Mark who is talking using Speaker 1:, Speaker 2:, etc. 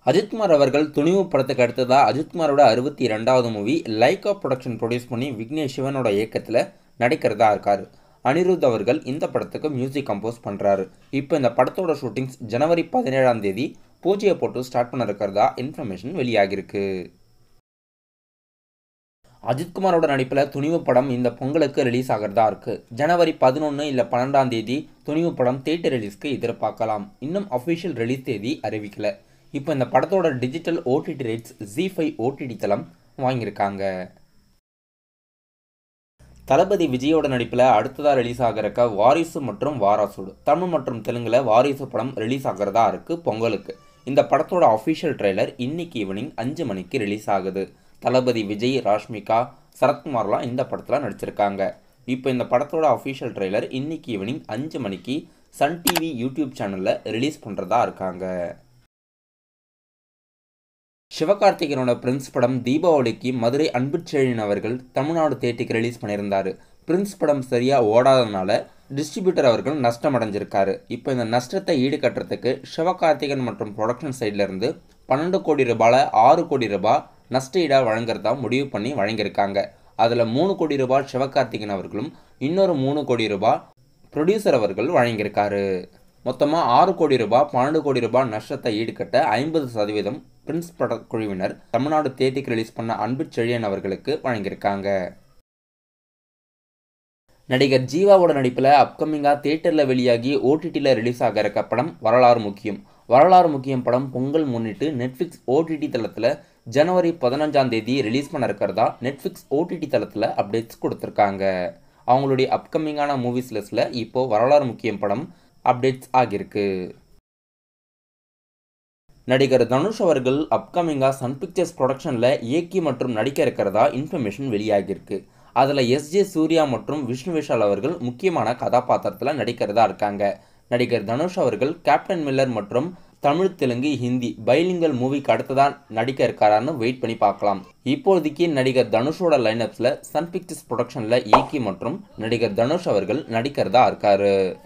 Speaker 1: அஜித்குமார் அவர்கள் துணிவு படத்துக்கு அடுத்ததா அஜித்குமாரோட அறுபத்தி ரெண்டாவது மூவி லைகா ப்ரொடக்ஷன் ப்ரொடியூஸ் பண்ணி விக்னேஷ் சிவனோட இயக்கத்தில் நடிக்கிறதா இருக்கார் அனிருத் அவர்கள் இந்த படத்துக்கு மியூசிக் கம்போஸ் பண்ணுறாரு இப்போ இந்த படத்தோட ஷூட்டிங்ஸ் ஜனவரி பதினேழாம் தேதி பூஜையை போட்டு ஸ்டார்ட் பண்ண இருக்கிறதா இன்ஃபர்மேஷன் வெளியாகிருக்கு அஜித்குமாரோட நடிப்பில் துணிவு படம் இந்த பொங்கலுக்கு ரிலீஸ் ஆகிறதா இருக்கு ஜனவரி பதினொன்று இல்லை பன்னெண்டாம் தேதி துணிவு படம் தேட்டர் ரிலீஸ்க்கு எதிர்பார்க்கலாம் இன்னும் அஃபிஷியல் ரிலீஸ் தேதி அறிவிக்கல இப்போ இந்த படத்தோட digital OTT rights Zee five OTT தளம் வாங்கியிருக்காங்க தளபதி விஜயோட நடிப்பில் அடுத்ததாக ரிலீஸ் ஆகிறக்க வாரிசு மற்றும் வாராசுடு தமிழ் மற்றும் தெலுங்கில் வாரிசு படம் ரிலீஸ் ஆகிறதா இருக்குது பொங்கலுக்கு இந்த படத்தோட அஃபிஷியல் ட்ரெய்லர் இன்னைக்கு ஈவினிங் அஞ்சு மணிக்கு ரிலீஸ் ஆகுது தளபதி விஜய் ராஷ்மிகா சரத்குமார்லாம் இந்த படத்தில் நடிச்சிருக்காங்க இப்போ இந்த படத்தோட அஃபிஷியல் ட்ரெய்லர் இன்னைக்கு ஈவினிங் அஞ்சு மணிக்கு சன் டிவி யூடியூப் சேனலில் ரிலீஸ் பண்ணுறதா இருக்காங்க சிவகார்த்திகேயனோட பிரின்ஸ் படம் தீபாவளிக்கு மதுரை அன்புச்செழியன் அவர்கள் தமிழ்நாடு தேட்டிக்கு ரிலீஸ் பண்ணியிருந்தார் பிரின்ஸ் படம் சரியாக ஓடாதனால டிஸ்ட்ரிபியூட்டர் அவர்கள் நஷ்டம் அடைஞ்சிருக்காரு இப்போ இந்த நஷ்டத்தை ஈடுகட்டுறதுக்கு சிவகார்த்திகன் மற்றும் ப்ரொடக்ஷன் சைட்லேருந்து பன்னெண்டு கோடி ரூபாயில் ஆறு கோடி ரூபாய் நஷ்ட ஈடாக வழங்குறதா முடிவு பண்ணி வழங்கியிருக்காங்க அதில் மூணு கோடி ரூபாய் சிவகார்த்திகன் அவர்களும் இன்னொரு மூணு கோடி ரூபாய் ப்ரொடியூசர் அவர்கள் வழங்கியிருக்காரு மொத்தமாக ஆறு கோடி ரூபாய் பன்னெண்டு கோடி ரூபாய் நஷ்டத்தை ஈடுகட்ட ஐம்பது சதவீதம் பிரின்ஸ் பட குழுவினர் தமிழ்நாடு தேதிக்கு ரிலீஸ் பண்ண அன்பு செழியன் அவர்களுக்கு வழங்கியிருக்காங்க நடிகர் ஜீவாவோட நடிப்பில் அப்கமிங்காக தேட்டரில் வெளியாகி ஓடிடியில் ரிலீஸ் ஆக இருக்க படம் வரலாறு முக்கியம் வரலாறு முக்கியம் படம் பொங்கல் முன்னிட்டு நெட்ஃப்ளிக்ஸ் ஓடிடி தளத்தில் ஜனவரி பதினஞ்சாம் தேதி ரிலீஸ் பண்ண இருக்கிறதா நெட்ஃப்ளிக்ஸ் ஓடிடி தளத்தில் அப்டேட்ஸ் கொடுத்துருக்காங்க அவங்களுடைய அப்கமிங்கான மூவிஸ் லிஸ்ட்டில் இப்போது வரலாறு முக்கியம் படம் அப்டேட்ஸ் ஆகியிருக்கு நடிகர் தனுஷ் அவர்கள் அப்கமிங்காக சன் பிக்சர்ஸ் ப்ரொடக்ஷனில் இயக்கி மற்றும் நடிக்க இருக்கிறதா இன்ஃபர்மேஷன் வெளியாகியிருக்கு அதில் எஸ்ஜே சூர்யா மற்றும் விஷ்ணு விஷால் அவர்கள் முக்கியமான கதாபாத்திரத்தில் நடிக்கிறதா இருக்காங்க நடிகர் தனுஷ் அவர்கள் கேப்டன் மில்லர் மற்றும் தமிழ் தெலுங்கு ஹிந்தி பைலிங்கல் மூவிக்கு அடுத்ததான் நடிக்க இருக்காரான்னு வெயிட் பண்ணி பார்க்கலாம் இப்போதைக்கு நடிகர் தனுஷோட லைனப்ஸில் சன் பிக்சர்ஸ் ப்ரொடக்ஷனில் இயக்கி மற்றும் நடிகர் தனுஷ் அவர்கள் நடிக்கிறதா இருக்காரு